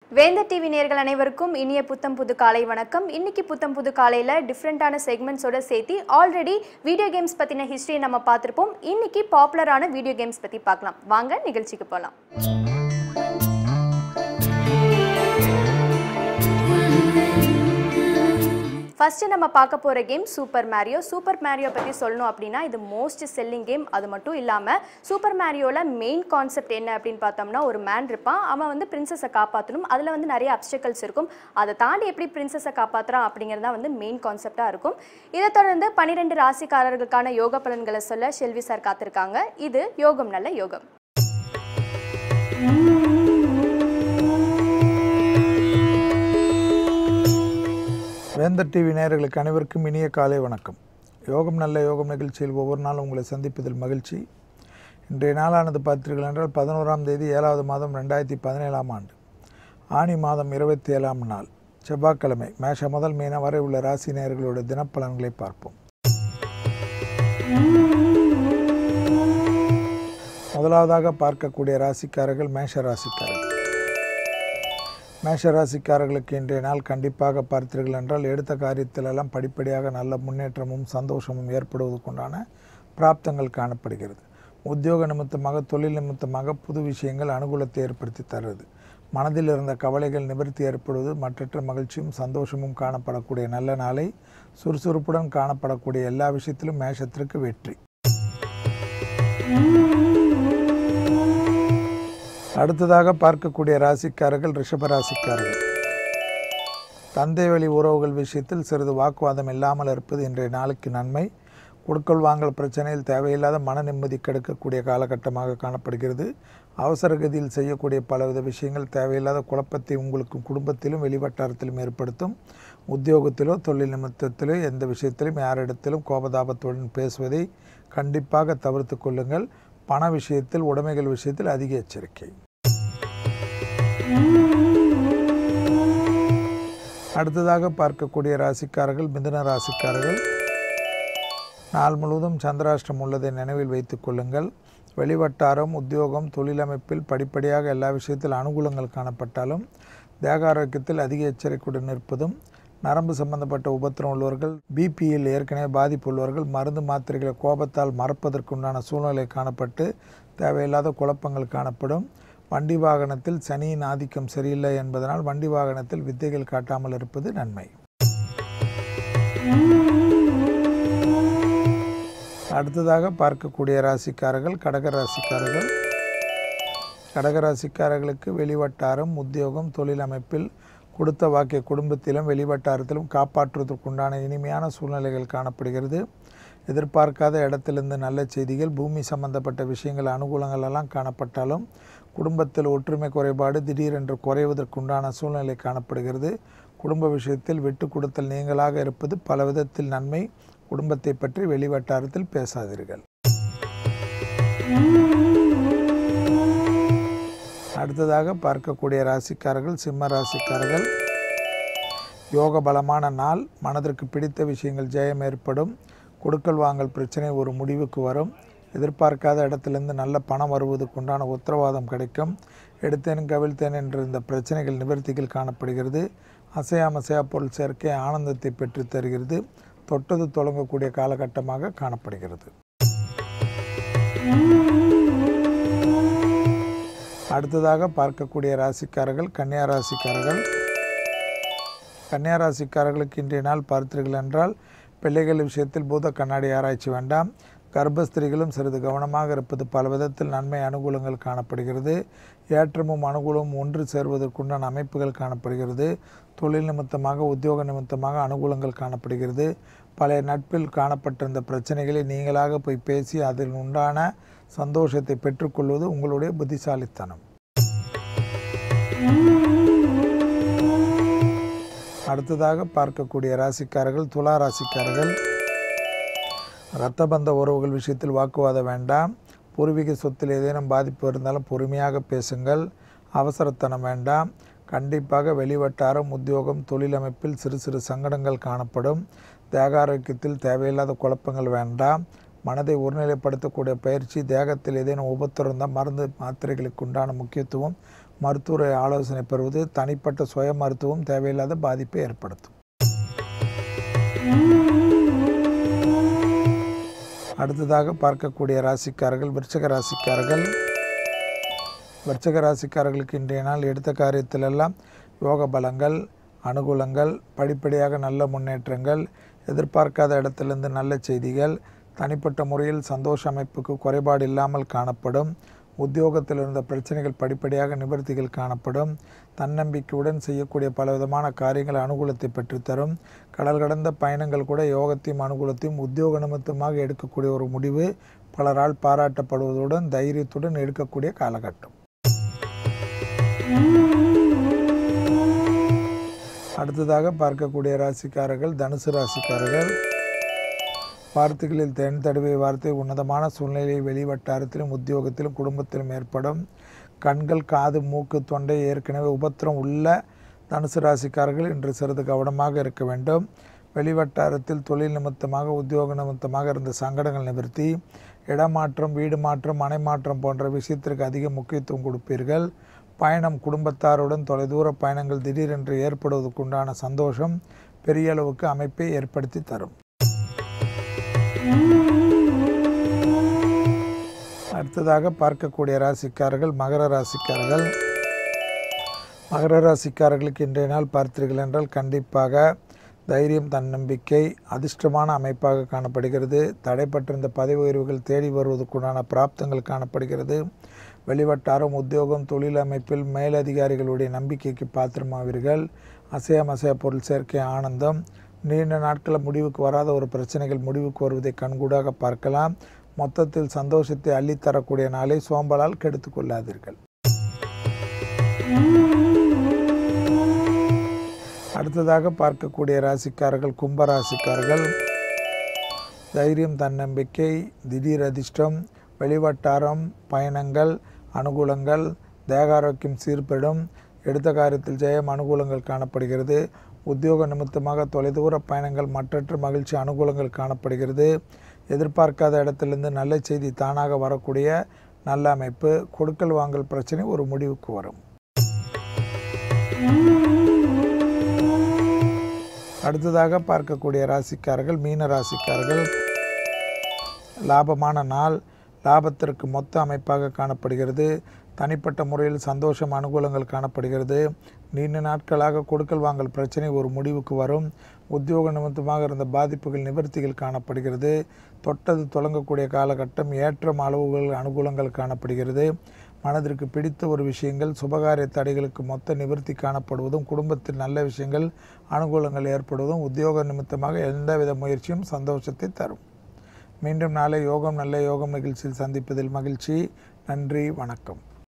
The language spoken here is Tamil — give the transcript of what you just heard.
வேந்தர் டிவி நேர்கள் அனைவருக்கும் இனிய புத்தம் புது காலை வணக்கம் இன்னைக்கு புத்தம் புது காலையில் டிஃப்ரெண்ட்டான செக்மெண்ட்ஸோட சேர்த்து ஆல்ரெடி வீடியோ கேம்ஸ் பற்றின ஹிஸ்ட்ரியை நம்ம பார்த்துருப்போம் இன்னைக்கு பாப்புலரான வீடியோ கேம்ஸ் பற்றி பார்க்கலாம் வாங்க நிகழ்ச்சிக்கு போகலாம் ஃபர்ஸ்ட் நம்ம பார்க்க போகிற game super Mario super Mario பற்றி சொல்லணும் அப்படின்னா இது மோஸ்ட் செல்லிங் கேம் அது மட்டும் இல்லாமல் சூப்பர் மேரியோவில் மெயின் கான்செப்ட் என்ன அப்படின்னு பார்த்தோம்னா ஒரு மேன் இருப்பான் அவன் வந்து பிரின்சஸை காப்பாற்றணும் அதில் வந்து நிறைய அப்டக்கல்ஸ் இருக்கும் அதை தாண்டி எப்படி பிரின்சஸை காப்பாற்றுறான் அப்படிங்கிறது தான் வந்து மெயின் கான்செப்டாக இருக்கும் இதை தொடர்ந்து பன்னிரெண்டு ராசிக்காரர்களுக்கான யோக பலன்களை சொல்ல ஷெல்வி சார் காத்திருக்காங்க இது யோகம் நல்ல யோகம் வேந்தர் டிவி நேயர்களுக்கு அனைவருக்கும் இனிய காலை வணக்கம் யோகம் நல்ல யோகம் நிகழ்ச்சியில் ஒவ்வொரு நாளும் உங்களை சந்திப்பதில் மகிழ்ச்சி இன்றைய நாளானது பார்த்தீர்கள் என்றால் பதினோராம் தேதி ஏழாவது மாதம் ரெண்டாயிரத்தி பதினேழாம் ஆண்டு ஆனி மாதம் இருபத்தி ஏழாம் நாள் செவ்வாய்க்கிழமை மேஷ முதல் மீன வரை உள்ள ராசி நேயர்களோட தினப்பலன்களை பார்ப்போம் முதலாவதாக பார்க்கக்கூடிய ராசிக்காரர்கள் மேஷ ராசிக்காரர்கள் மேஷ ராசிக்காரர்களுக்கு இன்றைய நாள் கண்டிப்பாக பார்த்தீர்கள் என்றால் எடுத்த காரியத்திலெல்லாம் படிப்படியாக நல்ல முன்னேற்றமும் சந்தோஷமும் ஏற்படுவதற்குண்டான பிராப்தங்கள் காணப்படுகிறது உத்தியோக நிமித்தமாக தொழில் நிமித்தமாக புது விஷயங்கள் அனுகூலத்தை ஏற்படுத்தி தருவது மனதில் இருந்த கவலைகள் நிவர்த்தி ஏற்படுவது மற்றற்ற மகிழ்ச்சியும் சந்தோஷமும் காணப்படக்கூடிய நல்ல நாளை சுறுசுறுப்புடன் காணப்படக்கூடிய எல்லா விஷயத்திலும் மேஷத்திற்கு வெற்றி அடுத்ததாக பார்க்கக்கூடிய ராசிக்காரர்கள் ரிஷப ராசிக்காரர்கள் தந்தை வழி உறவுகள் விஷயத்தில் சிறிது வாக்குவாதம் இல்லாமல் இருப்பது இன்றைய நாளுக்கு நன்மை கொடுக்கல் வாங்கல் பிரச்சனையில் தேவையில்லாத மன நிம்மதி கெடுக்கக்கூடிய காலகட்டமாக காணப்படுகிறது அவசர கதியில் செய்யக்கூடிய பலவித விஷயங்கள் தேவையில்லாத குழப்பத்தை உங்களுக்கும் குடும்பத்திலும் வெளிவட்டாரத்திலும் ஏற்படுத்தும் உத்தியோகத்திலோ தொழில் நிமித்தத்திலோ எந்த விஷயத்திலும் யாரிடத்திலும் கோபதாபத்துடன் பேசுவதை கண்டிப்பாக தவிர்த்து கொள்ளுங்கள் பண விஷயத்தில் உடைமைகள் விஷயத்தில் அதிக எச்சரிக்கை அடுத்ததாக பார்க்கக்கூடிய ராசிக்காரர்கள் மிதுன ராசிக்காரர்கள் நாள் முழுவதும் சந்திராஷ்டிரம் உள்ளதை நினைவில் வைத்துக் கொள்ளுங்கள் வெளிவட்டாரம் உத்தியோகம் தொழிலமைப்பில் படிப்படியாக எல்லா விஷயத்தில் அனுகூலங்கள் காணப்பட்டாலும் தேக ஆரோக்கியத்தில் அதிக எச்சரிக்கையுடன் இருப்பதும் நரம்பு சம்பந்தப்பட்ட உபத்திரம் உள்ளவர்கள் பிபியில் ஏற்கனவே பாதிப்பு உள்ளவர்கள் மருந்து மாத்திரைகளை கோபத்தால் மறப்பதற்குண்டான சூழ்நிலை காணப்பட்டு தேவையில்லாத குழப்பங்கள் காணப்படும் வண்டி வாகனத்தில் சனியின் ஆதிக்கம் சரியில்லை என்பதனால் வண்டி வாகனத்தில் வித்தைகள் காட்டாமல் இருப்பது நன்மை அடுத்ததாக பார்க்கக்கூடிய ராசிக்காரர்கள் கடக ராசிக்காரர்கள் கடகராசிக்காரர்களுக்கு வெளிவட்டாரம் உத்தியோகம் தொழில் அமைப்பில் கொடுத்த வாக்கிய குடும்பத்திலும் வெளிவட்டாரத்திலும் காப்பாற்றுவதற்குண்டான இனிமையான சூழ்நிலைகள் காணப்படுகிறது எதிர்பார்க்காத இடத்திலிருந்து நல்ல செய்திகள் பூமி சம்பந்தப்பட்ட விஷயங்கள் அனுகூலங்கள் எல்லாம் காணப்பட்டாலும் குடும்பத்தில் ஒற்றுமை குறைபாடு திடீரென்று குறைவதற்குண்டான சூழ்நிலை காணப்படுகிறது குடும்ப விஷயத்தில் விட்டு கொடுத்தல் நீங்களாக இருப்பது பல விதத்தில் நன்மை குடும்பத்தை பற்றி வெளிவட்டாரத்தில் பேசாதீர்கள் அடுத்ததாக பார்க்கக்கூடிய ராசிக்காரர்கள் சிம்ம ராசிக்காரர்கள் யோக பலமான நாள் மனதிற்கு பிடித்த விஷயங்கள் ஜெயம் ஏற்படும் கொடுக்கல் வாங்கல் பிரச்சனை ஒரு முடிவுக்கு வரும் எதிர்பார்க்காத இடத்திலிருந்து நல்ல பணம் வருவதற்குண்டான உத்தரவாதம் கிடைக்கும் எடுத்தேன் கவிழ்த்தேன் என்ற இந்த பிரச்சனைகள் நிவர்த்திகள் காணப்படுகிறது அசையாமசையா பொருள் சேர்க்கை ஆனந்தத்தை பெற்று தருகிறது தொட்டது தொடங்கக்கூடிய காலகட்டமாக காணப்படுகிறது அடுத்ததாக பார்க்கக்கூடிய ராசிக்காரர்கள் கன்னியா ராசிக்காரர்கள் கன்னியா ராசிக்காரர்களுக்கு இன்றைய நாள் பார்த்தீர்கள் என்றால் பிள்ளைகள் விஷயத்தில் பூத கண்ணாடி ஆராய்ச்சி வேண்டாம் கர்ப்பஸ்திரிகளும் சிறிது கவனமாக இருப்பது பல விதத்தில் நன்மை அனுகூலங்கள் காணப்படுகிறது ஏற்றமும் அனுகூலமும் ஒன்று சேர்வதற்குண்டான அமைப்புகள் காணப்படுகிறது தொழில் நிமித்தமாக உத்தியோக நிமித்தமாக அனுகூலங்கள் காணப்படுகிறது பழைய நட்பில் காணப்பட்டிருந்த பிரச்சனைகளை நீங்களாக போய் பேசி அதில் உண்டான சந்தோஷத்தை பெற்றுக்கொள்வது உங்களுடைய புத்திசாலித்தனம் அடுத்ததாக பார்க்கக்கூடிய ராசிக்காரர்கள் துலா ராசிக்காரர்கள் இரத்த பந்த உறவுகள் விஷயத்தில் வாக்குவாதம் வேண்டாம் பூர்வீக சொத்தில் ஏதேனும் பாதிப்பு இருந்தாலும் பொறுமையாக பேசுங்கள் அவசரத்தனம் வேண்டாம் கண்டிப்பாக வெளிவட்டாரம் உத்தியோகம் தொழிலமைப்பில் சிறு சிறு சங்கடங்கள் காணப்படும் தேக ஆரோக்கியத்தில் தேவையில்லாத குழப்பங்கள் வேண்டாம் மனதை ஒருநிலைப்படுத்தக்கூடிய பயிற்சி தேகத்தில் ஏதேனும் உபத்திரம் இருந்தால் மருந்து மாத்திரைகளுக்கு உண்டான முக்கியத்துவம் மருத்துவரை ஆலோசனை பெறுவது தனிப்பட்ட சுய மருத்துவம் தேவையில்லாத பாதிப்பை ஏற்படுத்தும் அடுத்ததாக பார்க்கக்கூடிய ராசிக்காரர்கள் விருச்சக ராசிக்காரர்கள் விருச்சக ராசிக்காரர்களுக்கு இன்றைய நாள் எடுத்த காரியத்திலெல்லாம் யோக பலங்கள் அனுகூலங்கள் படிப்படியாக நல்ல முன்னேற்றங்கள் எதிர்பார்க்காத இடத்திலிருந்து நல்ல செய்திகள் தனிப்பட்ட முறையில் சந்தோஷ அமைப்புக்கு குறைபாடு இல்லாமல் காணப்படும் உத்தியோகத்தில் இருந்த பிரச்சனைகள் படிப்படியாக நிவர்த்திகள் காணப்படும் தன்னம்பிக்கையுடன் செய்யக்கூடிய பலவிதமான காரியங்கள் அனுகூலத்தை பெற்றுத்தரும் கடல் கடந்த பயணங்கள் கூட யோகத்தையும் அனுகூலத்தையும் உத்தியோக நிமித்தமாக எடுக்கக்கூடிய ஒரு முடிவு பலரால் பாராட்டப்படுவதுடன் தைரியத்துடன் எடுக்கக்கூடிய காலகட்டம் அடுத்ததாக பார்க்கக்கூடிய ராசிக்காரர்கள் தனுசு ராசிக்காரர்கள் வார்த்தைகளில் தென் தடுவை வார்த்தை உன்னதமான சூழ்நிலை வெளிவட்டாரத்திலும் உத்தியோகத்திலும் குடும்பத்திலும் ஏற்படும் கண்கள் காது மூக்கு தொண்டை ஏற்கனவே உபத்திரம் உள்ள தனுசு ராசிக்காரர்கள் இன்று சிறிது கவனமாக இருக்க வேண்டும் வெளிவட்டாரத்தில் தொழில் நிமித்தமாக உத்தியோக நிமித்தமாக இருந்த சங்கடங்கள் நிவர்த்தி இடமாற்றம் வீடு மாற்றம் மனை மாற்றம் போன்ற விஷயத்திற்கு அதிக முக்கியத்துவம் கொடுப்பீர்கள் பயணம் குடும்பத்தாருடன் தொலைதூர பயணங்கள் திடீரென்று ஏற்படுவதற்குண்டான சந்தோஷம் பெரிய அளவுக்கு அமைப்பை ஏற்படுத்தி தரும் அடுத்ததாக பார்க்கக்கூடிய ராசிக்காரர்கள் மகர ராசிக்காரர்கள் மகர ராசிக்காரர்களுக்கு இன்றைய நாள் பார்த்தீர்கள் என்றால் கண்டிப்பாக தைரியம் தன்னம்பிக்கை அதிர்ஷ்டமான அமைப்பாக காணப்படுகிறது தடைப்பட்டிருந்த பதவி உயர்வுகள் தேடி வருவதற்குண்டான பிராப்தங்கள் காணப்படுகிறது வெளிவட்டாரம் உத்தியோகம் தொழில் அமைப்பில் மேலதிகாரிகளுடைய நம்பிக்கைக்கு பாத்திரமாவீர்கள் அசையமசைய பொருள் சேர்க்கை ஆனந்தம் நீண்ட நாட்களில் முடிவுக்கு வராத ஒரு பிரச்சனைகள் முடிவுக்கு வருவதை கண்கூடாக பார்க்கலாம் மொத்தத்தில் சந்தோஷத்தை அள்ளித்தரக்கூடிய நாளை சோம்பலால் கெடுத்து கொள்ளாதீர்கள் அடுத்ததாக பார்க்கக்கூடிய ராசிக்காரர்கள் கும்ப ராசிக்காரர்கள் தைரியம் தன்னம்பிக்கை திடீர் அதிர்ஷ்டம் வெளிவட்டாரம் பயணங்கள் அனுகூலங்கள் தேகாரோக்கியம் சீர்படும் எடுத்த காரியத்தில் ஜெயம் அனுகூலங்கள் காணப்படுகிறது உத்தியோக நிமித்தமாக தொலைதூர பயணங்கள் மற்றற்ற மகிழ்ச்சி அனுகூலங்கள் காணப்படுகிறது எதிர்பார்க்காத இடத்திலிருந்து நல்ல செய்தி தானாக வரக்கூடிய நல்ல அமைப்பு கொடுக்கல் வாங்கல் பிரச்சனை ஒரு முடிவுக்கு வரும் அடுத்ததாக பார்க்கக்கூடிய ராசிக்காரர்கள் மீன ராசிக்காரர்கள் லாபமான நாள் லாபத்திற்கு மொத்த அமைப்பாக காணப்படுகிறது தனிப்பட்ட முறையில் சந்தோஷம் அனுகூலங்கள் காணப்படுகிறது நீண்ட நாட்களாக கொடுக்கல் வாங்கல் பிரச்சனை ஒரு முடிவுக்கு வரும் உத்தியோக நிமித்தமாக இருந்த பாதிப்புகள் நிவர்த்திகள் காணப்படுகிறது தொட்டது தொடங்கக்கூடிய காலகட்டம் ஏற்றம் அளவுகள் அனுகூலங்கள் காணப்படுகிறது மனதிற்கு பிடித்த ஒரு விஷயங்கள் சுபகாரிய தடைகளுக்கு மொத்த நிவர்த்தி காணப்படுவதும் குடும்பத்தில் நல்ல விஷயங்கள் அனுகூலங்கள் ஏற்படுவதும் உத்தியோக நிமித்தமாக எந்தவித முயற்சியும் சந்தோஷத்தை தரும் மீண்டும் நாளை யோகம் நல்ல யோகம் நிகழ்ச்சியில் சந்திப்பதில் மகிழ்ச்சி நன்றி வணக்கம்